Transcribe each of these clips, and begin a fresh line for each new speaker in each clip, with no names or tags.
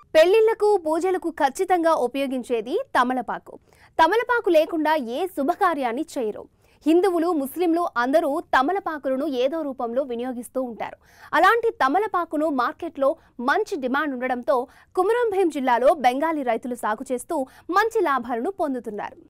పెళ్లిళ్లకు పూజలకు ఖచ్చితంగా ఉపయోగించేది తమలపాకు తమలపాకు లేకుండా ఏ శుభకార్యాన్ని చేయరు హిందువులు ముస్లింలు అందరూ తమలపాకులను ఏదో రూపంలో వినియోగిస్తూ ఉంటారు అలాంటి తమలపాకును మార్కెట్లో మంచి డిమాండ్ ఉండడంతో కుమరంభీం జిల్లాలో బెంగాలీ రైతులు సాగు చేస్తూ మంచి లాభాలను పొందుతున్నారు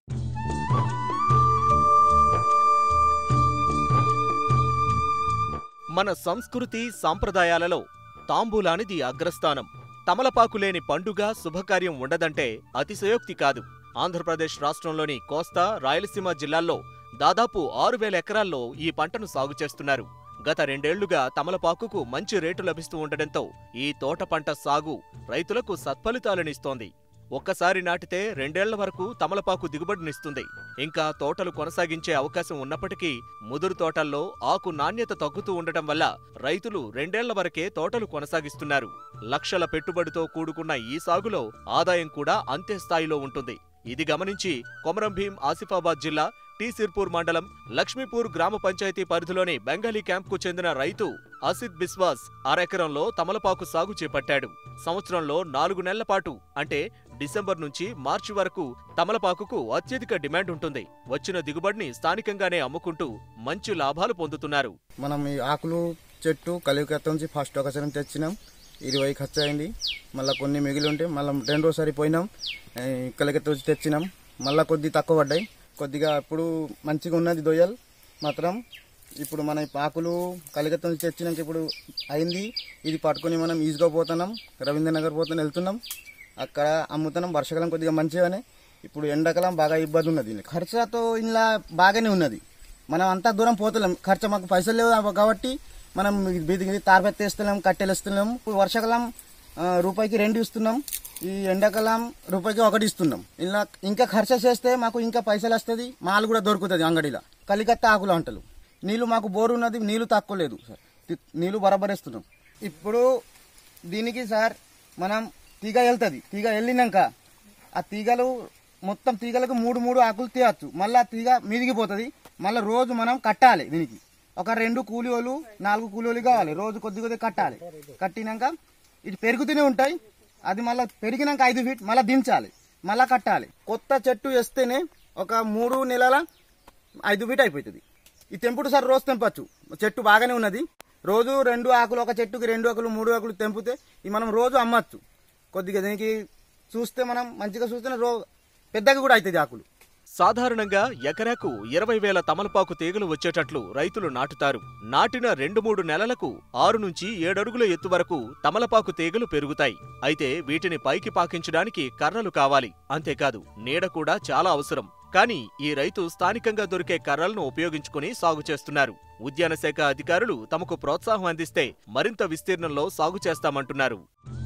మన సంస్కృతి సాంప్రదాయాలలో తాంబూలానిది అగ్రస్థానం తమలపాకు లేని పండుగ శుభకార్యం ఉండదంటే అతిశయోక్తి కాదు ఆంధ్రప్రదేశ్ రాష్ట్రంలోని కోస్తా రాయలసీమ జిల్లాల్లో దాదాపు ఆరు వేల ఎకరాల్లో ఈ పంటను సాగు చేస్తున్నారు గత రెండేళ్లుగా తమలపాకుకు మంచి రేటు లభిస్తూ ఉండడంతో ఈ తోట పంట సాగు రైతులకు సత్ఫలితాలనిస్తోంది ఒక్కసారి నాటితే రెండేళ్ల వరకు తమలపాకు దిగుబడినిస్తుంది ఇంకా తోటలు కొనసాగించే అవకాశం ఉన్నప్పటికీ ముదురు తోటల్లో ఆకు నాణ్యత తగ్గుతూ ఉండటం వల్ల రైతులు రెండేళ్ల వరకే తోటలు కొనసాగిస్తున్నారు లక్షల పెట్టుబడితో కూడుకున్న ఈ సాగులో ఆదాయం కూడా అంతే స్థాయిలో ఉంటుంది ఇది గమనించి కొమరం భీం ఆసిఫాబాద్ జిల్లా టీ సిర్పూర్ మండలం లక్ష్మీపూర్ గ్రామ పంచాయతీ పరిధిలోని బెంగాలీ క్యాంప్కు చెందిన రైతు అసిద్ బిస్వాస్ అరెకరంలో తమలపాకు సాగు చేపట్టాడు సంవత్సరంలో నాలుగు నెలల పాటు అంటే డిసెంబర్ నుంచి మార్చి వరకు తమలపాకుకు అత్యధిక డిమాండ్ ఉంటుంది వచ్చిన దిగుబడిని స్థానికంగానే అమ్ముకుంటూ మంచి లాభాలు పొందుతున్నారు
మనం ఈ ఆకులు చెట్టు కలికత్త నుంచి ఫస్ట్ ఒకసారి తెచ్చినాం ఇరవై ఖర్చు అయింది మళ్ళీ కొన్ని మిగిలి ఉంటే మళ్ళీ రెండోసారి పోయినాం ఈ కలికత్త వచ్చి తెచ్చినాం మళ్ళీ కొద్ది తక్కువ పడ్డాయి కొద్దిగా ఇప్పుడు మంచిగా ఉన్నది దొయ్యలు మాత్రం ఇప్పుడు మన ఈ ఆకులు కలికత్త నుంచి తెచ్చినాక ఇప్పుడు అయింది ఇది పట్టుకొని మనం ఈజీగా పోతున్నాం రవీంద్రనగర్ పోతున్నాం వెళ్తున్నాం అక్కడ అమ్ముతున్నాం వర్షాకాలం కొద్దిగా మంచిగానే ఇప్పుడు ఎండాకాలం బాగా ఇబ్బంది ఉన్నది ఖర్చుతో ఇలా బాగానే ఉన్నది మనం అంత దూరం పోతలేం ఖర్చు మాకు పైసలు లేవు కాబట్టి మనం బీదికి తారపెత్తేస్తున్నాం కట్టెలేస్తున్నాం ఇప్పుడు వర్షాకాలం ఆ, రూపాయికి రెండు ఇస్తున్నాం ఈ ఎండాకాలం రూపాయికి ఒకటి ఇస్తున్నాం ఇలా ఇంకా ఖర్చు చేస్తే మాకు ఇంకా పైసలు వస్తుంది మాల్ కూడా దొరుకుతుంది అంగడిలో కలికత్త ఆకులు అంటలు నీళ్లు మాకు బోరు ఉన్నది నీళ్లు తక్కువ లేదు సార్ తి- నీళ్లు బరాబరేస్తున్నాం ఇప్పుడు దీనికి సార్ మనం తీగ వెళ్తుంది తీగ వెళ్ళినాక ఆ తీగలు మొత్తం తీగలకు మూడు మూడు ఆకులు తీయచ్చు మళ్ళీ ఆ తీగ మీదిగిపోతుంది మళ్ళీ రోజు మనం కట్టాలి దీనికి ఒక రెండు కూలీలు నాలుగు కూలీలు కావాలి రోజు కొద్ది కొద్దిగా కట్టాలి కట్టినాక ఇది పెరుగుతూనే ఉంటాయి అది మళ్ళీ పెరిగినాక ఐదు ఫీట్ మళ్ళీ దించాలి మళ్ళీ కట్టాలి కొత్త చెట్టు వేస్తేనే ఒక మూడు నెలల ఐదు ఫీట్ అయిపోతుంది ఈ తెంపుడు సార్ రోజు తెంపచ్చు చెట్టు బాగానే ఉన్నది రోజు రెండు ఆకులు ఒక చెట్టుకి రెండు ఆకులు మూడు ఆకులు తెంపితే ఇవి మనం రోజు అమ్మచ్చు కొద్దిగా దీనికి చూస్తే మనం మంచిగా చూస్తేనే రో పెద్దగా కూడా అవుతుంది ఆకులు
సాధారణంగా ఎకరాకు ఇరవై వేల తమలపాకు తీగలు వచ్చేటట్లు రైతులు నాటుతారు నాటిన రెండు మూడు నెలలకు ఆరు నుంచి ఏడడుగుల ఎత్తు వరకు తమలపాకు తీగలు పెరుగుతాయి అయితే వీటిని పైకి పాకించడానికి కర్రలు కావాలి అంతేకాదు నీడ కూడా చాలా అవసరం కానీ ఈ రైతు స్థానికంగా దొరికే కర్రలను ఉపయోగించుకుని సాగు చేస్తున్నారు ఉద్యాన శాఖ అధికారులు తమకు ప్రోత్సాహం అందిస్తే మరింత విస్తీర్ణంలో సాగు చేస్తామంటున్నారు